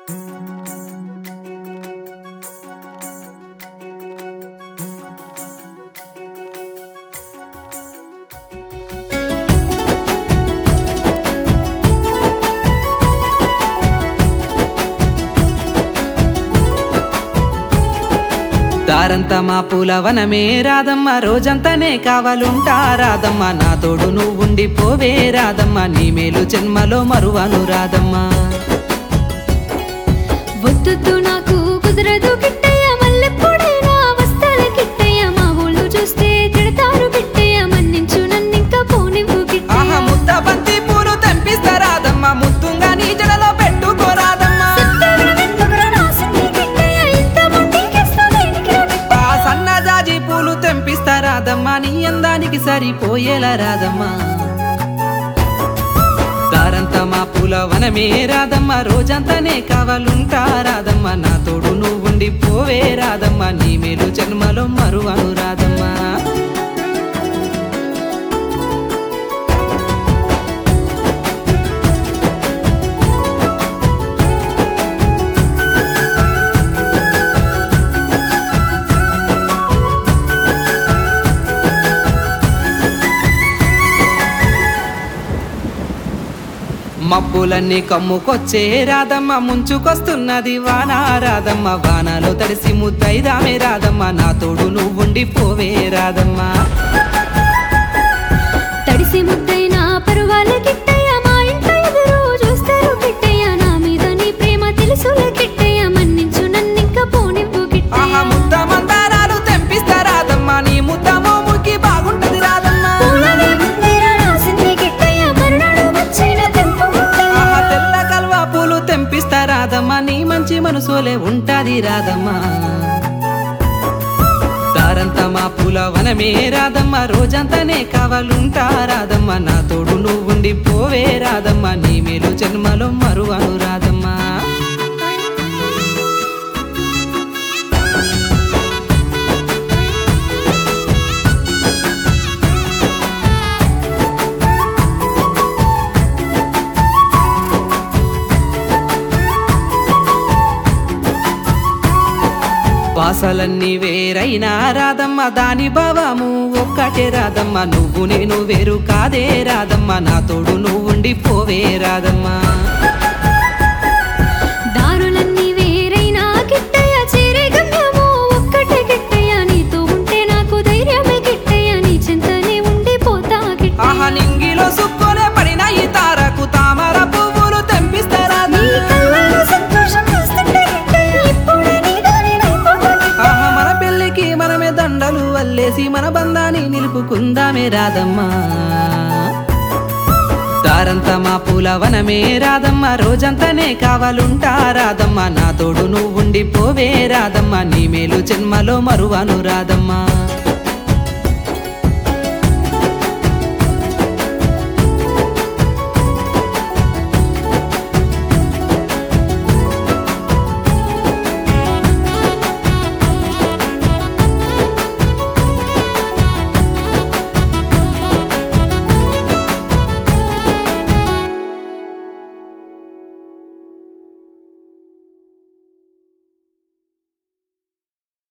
దారంతా మా పూలవనమే రాదమ్మ రోజంతానే కావాలుంటా రాదమ్మ నా తోడు నువ్వుండి పోవే రాదమ్మ నీ మేలు జన్మలో మరువను రాదమ్మా వద్దు నాకు కుదరదు కిట్టయ్య మల్లెప్పుడైనా వస్తాల కిట్టయ్య మా ఊళ్ళు చూస్తే తిడతారు కిట్టయ్య మన్నించు నన్నింకా పోనివ్వు ఆహా కిట్టయ్య ముద్ద బంతి పూలు తెంపిస్తా రాదమ్మ ముద్దుంగా నీ జడలో పెట్టుకోరాదమ్మా సత్యవ్రతెందుకురా రాసింది కిట్టయ్య ఇంత మొండికేస్తా దేనికిరా కిట్టయ్య? ఆ సన్నజాజి పూలు తెంపిస్తా రాదమ్మా నీ అందానికి సరిపోయేలా రాదమ్మా దారంతా మా పూల వనమే రాదమ్మా రోజంతానే కావాలుంటా రాదమ్మా నా తోడు నువ్వుండి పోవే రాదమ్మా నీ మేలు జన్మలో మరువను రాదమ్మా మబ్బులన్నీ కమ్ముకొచ్చే రాదమ్మ ముంచుకొస్తున్నది వాన రాదమ్మ వానలో తడిసి ముద్దైదామే రాదమ్మ నా తోడు నువ్వుండి పోవే రాదమ్మా తడిసి ముద్దైనా పరువాల కిట్టయ్య మా ఇంట్లో ఎదురు చూస్తారు కిట్టయ్య నా మీద నీ ప్రేమ తెలుసులే కిట్టయ్య మన్నించు నన్నింకా పోనివ్వు ఆహా కిట్టయ్య ముద్ద మందారాలు తెంపిస్తా రాదమ్మా నీ ముద్ద మోముకి బాగుంటది రాదమ్మా పూలనే ముందేరా రాసింది కిట్టయ్య మరునాడు వచ్చిన తెంపు కిట్టయ్య. ఆహా తెల్ల కల్వా పూలు తెంపిస్తా రాదమ్మా నీ మంచి మనసులే ఉంటది రాదమ్మా దారంతా మా పూల వనమే రాదమ్మా రోజంతానే కావాలుంటా రాదమ్మా నా తోడు నువ్వుండి పోవే రాదమ్మా నీ మేలు జన్మలో మరువను రాదమ్మా వాసలన్నీ వేరైనా రాదమ్మ దాని భావము ఒక్కటే రాదమ్మ నువ్వు నేను వేరు కాదే రాదమ్మ నా తోడు నువ్వుండి పోవే రాదమ్మా దారులన్నీ వేరైనా కిట్టయ్య చేరే గమ్యము ఒక్కటే కిట్టయ్య నీతో ఉంటే నాకు ధైర్యమే కిట్టయ్య నీ చింతనే ఉండిపోతా ఆహా కిట్టయ్య నింగిలో సుక్కోలే పడిన ఈ తారకు తామర పువ్వులు తెంపిస్తారాదా నీ కళ్ళల్లో సంతోషం చూస్తుంటే కిట్టయ్య ఇప్పుడే నీ దానినైపోతా కిట్టయ్య. ఆహా మన పెళ్ళికి మనమే దండలు వల్లేసి మన బంధాన్ని నిలుపుకుందామే రాదమ్మా దారంతా మా పూల వనమే రాదమ్మా రోజంతానే కావాలుంటా రాదమ్మా నా తోడు నువ్వుండి పోవే రాదమ్మా నీ మేలు జన్మలో మరువను రాదమ్మా